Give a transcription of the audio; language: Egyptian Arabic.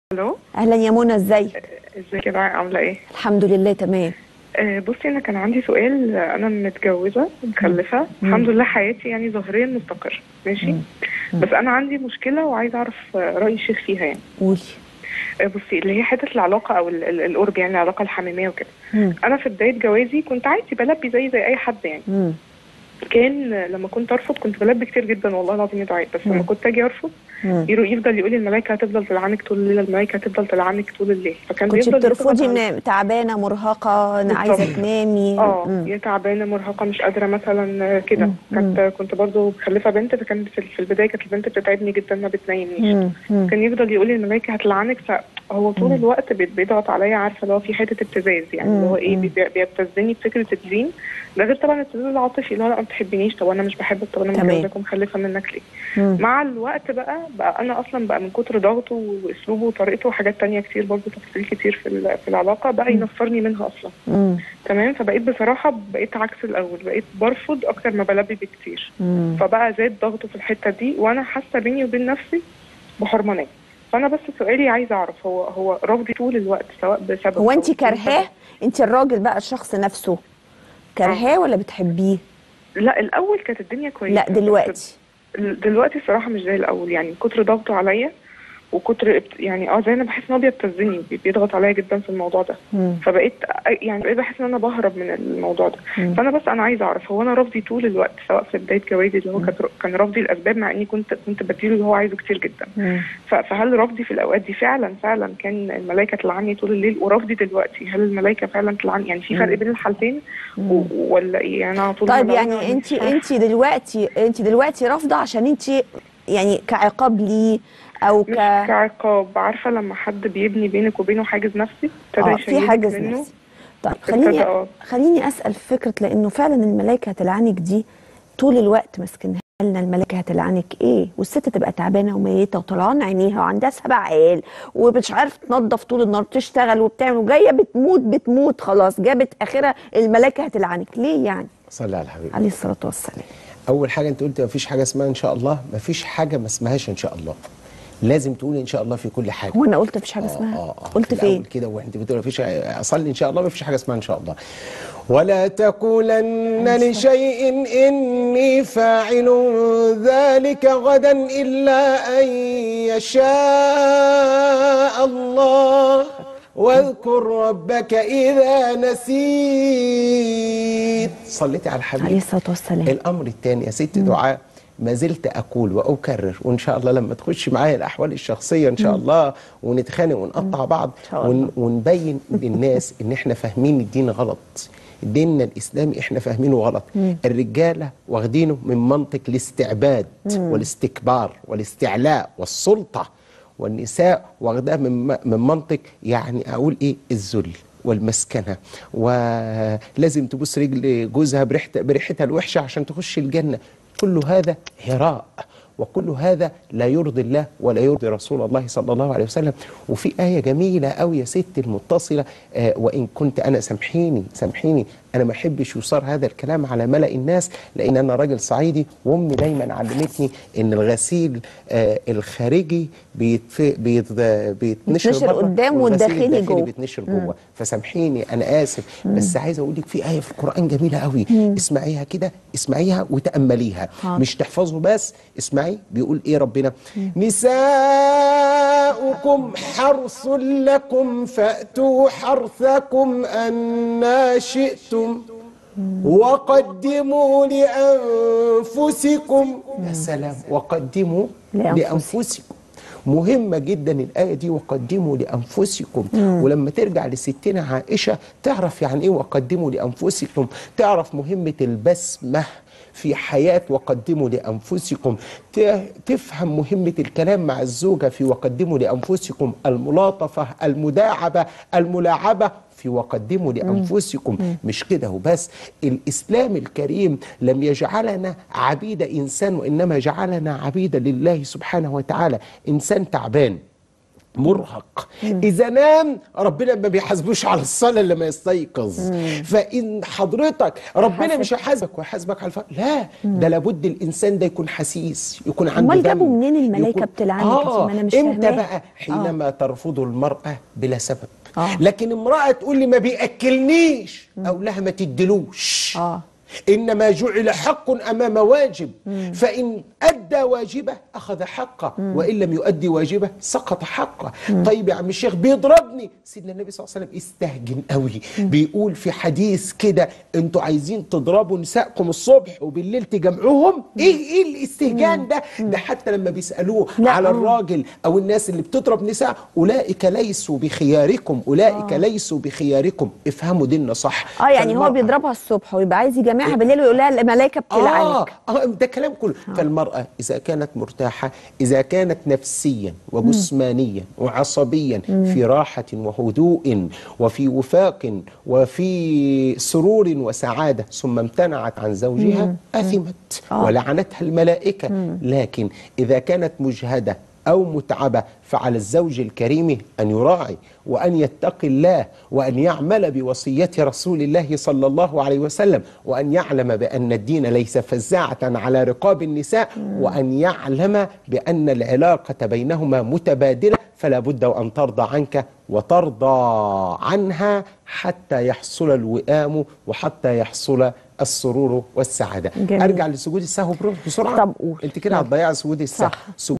الو اهلا يا منى ازيك ازيك يا دعاء عامله ايه الحمد لله تمام آه بصي انا كان عندي سؤال آه، انا متجوزه مخلفه الحمد لله حياتي يعني ظاهريا مستقره ماشي بس انا عندي مشكله وعايزه اعرف آه، راي الشيخ فيها يعني قولي آه بصي اللي هي حته العلاقه او ال- ال- القرب يعني العلاقه الحميميه وكده مم. انا في بدايه جوازي كنت عادي بلبي زي زي اي حد يعني مم. كان آه، لما كنت ارفض كنت بلبي كتير جدا والله العظيم يا دعاء بس لما مم. كنت اجي ارفض مم. يرو- يفضل يقول لي الملائكه هتفضل تلعنك طول الليل الملائكه هتفضل تلعنك طول الليل فكان كنت بيفضل يضغط بترفضي عليا. من تعبانه مرهقه انا عايزه بالظبط. تنامي اه مم. يا تعبانه مرهقه مش قادره مثلا آه، كده مم. كنت كنت برضو مخلفه بنت فكانت في في البدايه كانت البنت بتتعبني جدا ما بتنيمنيش مم. مم. كان يفضل يقول لي الملائكه هتلعنك فهو طول مم. الوقت بيت- بيضغط عليا عارفه اللي هو في حته ابتزاز يعني اللي هو ايه مم. بي- بيبتزني بفكره الدين ده غير طبعا الابتزاز العاطفي اللي هو لا ما بتحبنيش طب انا مش بحبك طب انا تمام. متجوزاك ومخلفه منك ليه مم. مع الوقت بقى بقى انا اصلا بقى من كتر ضغطه واسلوبه وطريقته وحاجات تانية كتير برضه تفاصيل كتير في ال- في العلاقه بقى ينفرني منها اصلا مم. تمام فبقيت بصراحه بقيت عكس الاول بقيت برفض اكتر ما بلبي بكتير مم. فبقى زاد ضغطه في الحته دي وانا حاسه بيني وبين نفسي بحرمانيه فانا بس سؤالي عايزه اعرف هو هو رفضي طول الوقت سواء بسبب هو أو انت بدون كارهاه سبب. انت الراجل بقى الشخص نفسه كارهاه ولا بتحبيه لا الاول كانت الدنيا كويسه لا دلوقتي دلوقتي الصراحه مش زي الاول يعني من كتر ضغطه عليا وكتر ابت- يعني اه زي انا بحس ان هو بيبتزني بي- بيضغط عليا جدا في الموضوع ده مم. فبقيت يعني بقيت بحس ان انا بهرب من الموضوع ده مم. فانا بس انا عايزه اعرف هو انا رفضي طول الوقت سواء في بدايه جوازي اللي هو كان كان رفضي الاسباب مع اني كنت كنت بديله اللي هو عايزه كتير جدا مم. ف- فهل رفضي في الاوقات دي فعلا فعلا كان الملائكه تلعني طول الليل ورفضي دلوقتي هل الملائكه فعلا تلعني يعني في فرق بين الحالتين و- ولا ايه يعني انا على طول طيب بلوم يعني يعني انت مش عارفة. انت دلوقتي انت دلوقتي رافضه عشان انت يعني كعقاب ليه او مش ك كعقاب عارفه لما حد بيبني بينك وبينه حاجز نفسي ابتدى اه في يشيلك حاجز منه نفسي طيب ابتدى خليني اه خليني اسال في فكره لانه فعلا الملائكه هتلعنك دي طول الوقت ماسكينها لنا الملائكه هتلعنك ايه والست تبقى تعبانه وميته وطلعان عينيها وعندها سبع عيال ومش عارفه تنظف طول النهار تشتغل وبتعمل وجايه بتموت بتموت خلاص جابت اخرها الملائكه هتلعنك ليه يعني صلي على الحبيب عليه الصلاه والسلام اول حاجه انت قلت مفيش حاجه اسمها ان شاء الله مفيش حاجه ما اسمهاش ان شاء الله لازم تقول ان شاء الله في كل حاجه هو انا قلت مفيش حاجه آه، اسمها آه، آه. قلت في الأول فين كده وانت بتقول مفيش اصلي ان شاء الله مفيش حاجه اسمها ان شاء الله ولا تقولن لشيء اني فاعل ذلك غدا الا ان يشاء الله واذكر ربك اذا نسيت صليتي على الحبيب عليه الصلاه والسلام الامر الثاني يا ست دعاء ما زلت اقول واكرر وان شاء الله لما تخش معايا الاحوال الشخصيه ان شاء الله ونتخانق ونقطع بعض شاء الله. ون ونبين للناس ان احنا فاهمين الدين غلط ديننا الاسلامي احنا فاهمينه غلط الرجاله واخدينه من منطق الاستعباد والاستكبار والاستعلاء والسلطه والنساء واخداها من من منطق يعني اقول ايه الذل والمسكنه ولازم تبص رجل جوزها بريحتها بريحتها الوحشه عشان تخش الجنه كل هذا هراء وكل هذا لا يرضي الله ولا يرضي رسول الله صلى الله عليه وسلم وفي آية جميلة أوي يا ست المتصلة آه وإن كنت أنا سامحيني سامحيني أنا ما أحبش يصار هذا الكلام على ملأ الناس لأن أنا راجل صعيدي وأمي دايما علمتني إن الغسيل آه الخارجي بيتف... بيت... بيتنشر بيتنشر بره قدام والغسيل والداخلي الداخلي جوه. بيتنشر جوه فسامحيني أنا آسف بس عايز أقول لك في آية في القرآن جميلة أوي اسمعيها كده اسمعيها وتأمليها حاضر. مش تحفظه بس اسمعي بيقول ايه ربنا نساؤكم حرث لكم فأتوا حرثكم أنا شئتم وقدموا لأنفسكم يا سلام وقدموا لأنفسكم. لأنفسكم مهمة جدا الآية دي وقدموا لأنفسكم ولما ترجع لستنا عائشة تعرف يعني إيه وقدموا لأنفسكم تعرف مهمة البسمة في حياة وقدموا لأنفسكم ت- تفهم مهمة الكلام مع الزوجة في وقدموا لأنفسكم الملاطفة المداعبة الملاعبة في وقدموا لأنفسكم مش كده وبس الإسلام الكريم لم يجعلنا عبيد إنسان وإنما جعلنا عبيدا لله سبحانه وتعالى إنسان تعبان مرهق اذا نام ربنا ما بيحاسبوش على الصلاه اللي ما يستيقظ فان حضرتك ربنا حاسب. مش هيحاسبك ويحاسبك على الفقر لا ده لابد الانسان ده يكون حسيس يكون عنده أمال جابوا ذنب، منين الملائكة يكون- بتلعنك يا آه سيما؟ أنا مش امتى فاهماها. بقى حينما ترفض المراه بلا سبب آه. لكن امراه تقول لي ما بياكلنيش او لها ما تدلوش آه. إنما جعل حق أمام واجب فإن أدى واجبه أخذ حقه وإن لم يؤدي واجبه سقط حقه طيب يا عم الشيخ بيضربني سيدنا النبي صلى الله عليه وسلم استهجن قوي بيقول في حديث كده انتوا عايزين تضربوا نسائكم الصبح وبالليل تجمعوهم ايه ايه الاستهجان ده ده حتى لما بيسالوه لا، على آه. الراجل او الناس اللي بتضرب نساء اولئك ليسوا بخياركم اولئك ليسوا بخياركم افهموا ديننا صح اه يعني هو فالمرأة- بيضربها الصبح ويبقى عايز يجامعها بالليل ويقول لها الملائكه آه, بتلعنك اه ده كلام كله آه. فالمرأة إذا كانت مرتاحة إذا كانت نفسيا وجسمانيا وعصبيا في راحة وهدوء وفي وفاق وفي سرور وسعادة ثم امتنعت عن زوجها أثمت آه. ولعنتها الملائكة لكن إذا كانت مجهدة أو متعبة فعلى الزوج الكريم أن يراعي وأن يتقي الله وأن يعمل بوصية رسول الله صلى الله عليه وسلم وأن يعلم بأن الدين ليس فزاعة على رقاب النساء وأن يعلم بأن العلاقة بينهما متبادلة فلا بد وأن ترضى عنك وترضى عنها حتى يحصل الوئام وحتى يحصل السرور والسعادة جميل. أرجع لسجود السهو بسرعة طب قول. أنت كده هتضيع سجود السهو صح. سجود